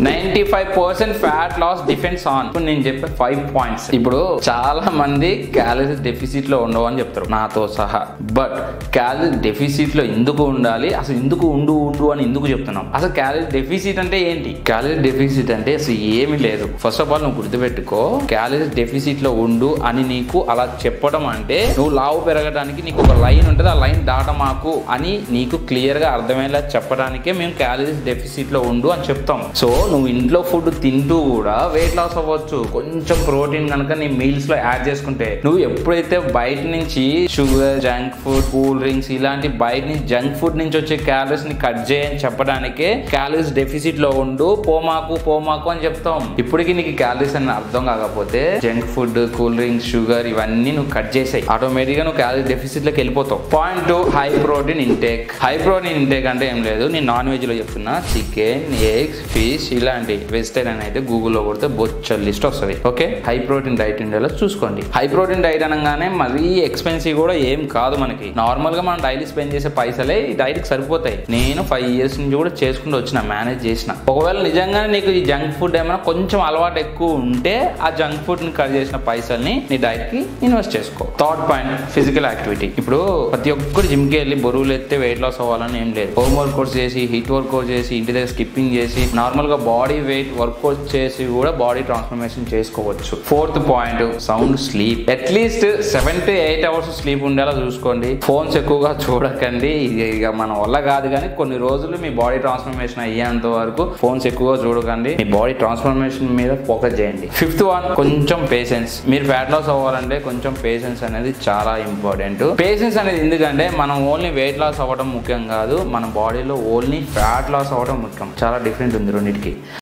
ninety five percent fat loss depends on ఇప్పుడు నేను చెప్పే ఫైవ్ పాయింట్స్ ఇప్పుడు చాలా మంది క్యాలరీస్ డెఫిసిట్ లో ఉండవు అని చెప్తారు నాతో సహా బట్ క్యాలరీ డెఫిసిట్ లో ఎందుకు ఉండాలి అసలు ఎందుకు ఉండు ఉండు అని ఎందుకు చెప్తున్నాం అసలు క్యాలరీ డెఫిసిట్ అంటే ఏంటి క్యాలరీ డెఫిసిట్ అంటే అసలు ఏమీ లేదు ఫస్ట్ ఆఫ్ ఆల్ నువ్వు గుర్తుపెట్టుకో క్యాలరీ డెఫిసిట్ లో ఉండు అని నీకు అలా చెప్పడం అంటే నువ్వు లావు పెరగడానికి నీకు ఒక లైన్ ఉంటుంది ఆ లైన్ దాటమాకు అని నీకు క్లియర్ గా అర్థమయ్యేలా చెప్పడానికే మేము క్యాలరీస్ డెఫిసిట్ లో ఉండు అని చెప్తాం సో నువ్వు ఇంట్లో ఫుడ్ తింటూ కూడా వెయిట్ లాస్ అవ్వచ్చు కొంచెం ప్రోటీన్ కనుక నీ మీల్స్ లో యాడ్ చేసుకుంటే నువ్వు ఎప్పుడైతే బయట నుంచి sugar junk food cool drinks ఇలాంటి బయట నుంచి జంక్ ఫుడ్ నుంచి వచ్చే క్యాలరీస్ ని కట్ చేయని చెప్పడానికే క్యాలరీస్ డెఫిసిట్ లో ఉండు పోమాకు పోమాకు అని చెప్తాం ఇప్పటికి నీకు క్యాలరీస్ అని అర్థం కాకపోతే junk food cool drinks sugar ఇవన్నీ నువ్వు కట్ చేసాయి ఆటోమేటిక్ గా నువ్వు క్యాలరీ డెఫిసిట్ లోకి వెళ్ళిపోతావు point two high protein intake high protein intake అంటే ఏం లేదు నేను నాన్ వెజ్ లో చెప్తున్నా చికెన్ ఎగ్స్ ఫిష్ ఇలాంటి వెజిటేరియన్ అయితే గూగుల్లో కొడితే బొచ్చ లిస్ట్ వస్తుంది ఓకే హై ప్రోటీన్ డైట్ ఉండేలా చూసుకోండి హై ప్రోటీన్ డైట్ అనగానే మరీ ఎక్స్పెన్సివ్ కూడా ఏం కాదు మనకి నార్మల్ గా మనం డైలీ స్పెండ్ చేసే పైసలే ఈ డైట్ కి సరిపోతాయి నేను ఫైవ్ ఇయర్స్ నుంచి కూడా చేసుకుంటూ వచ్చిన మేనేజ్ చేసిన ఒకవేళ నిజంగానే నీకు ఈ జంక్ ఫుడ్ ఏమైనా కొంచెం అలవాటు ఎక్కువ ఉంటే ఆ జంక్ ఫుడ్ ని కట్ చేసిన పైసల్ని నీ డైట్ కి ఇన్వెస్ట్ చేసుకో థర్డ్ పాయింట్ ఫిజికల్ యాక్టివిటీ ఇప్పుడు ప్రతి ఒక్కరు జిమ్ కి వెళ్ళి బరువులు ఎత్తే వెయిట్ లాస్ అవ్వాలని ఏం లేదు హోమ్ వర్కౌట్స్ చేసి హిట్ వర్కౌట్ చేసి ఇంటి దగ్గర స్కిప్పింగ్ చేసి నార్మల్ గా బాడీ వెయిట్ వర్కౌట్ చేసి కూడా బాడీ ట్రాన్స్ఫర్మేషన్ చేసుకోవచ్చు fourth point sound sleep at least seven to eight hours sleep ఉండేలా చూసుకోండి ఫోన్స్ ఎక్కువగా చూడకండి ఇది ఇక మన వల్ల కాదు కానీ కొన్ని రోజులు మీ బాడీ ట్రాన్స్ఫర్మేషన్ అయ్యేంత వరకు ఫోన్స్ ఎక్కువగా చూడకండి మీ బాడీ ట్రాన్స్ఫర్మేషన్ మీద ఫోకస్ చేయండి ఫిఫ్త్ వన్ కొంచెం పేషెన్స్ మీరు ఫ్యాట్ లాస్ అవ్వాలంటే కొంచెం పేషెన్స్ అనేది చాలా ఇంపార్టెంట్ పేషెన్స్ అనేది ఎందుకంటే మనం ఓన్లీ వెయిట్ లాస్ అవ్వడం ముఖ్యం కాదు మన బాడీలో ఓన్లీ ఫ్యాట్ లాస్ అవ్వడం ముఖ్యం చాలా డిఫరెంట్ ఉంది రెండింటికి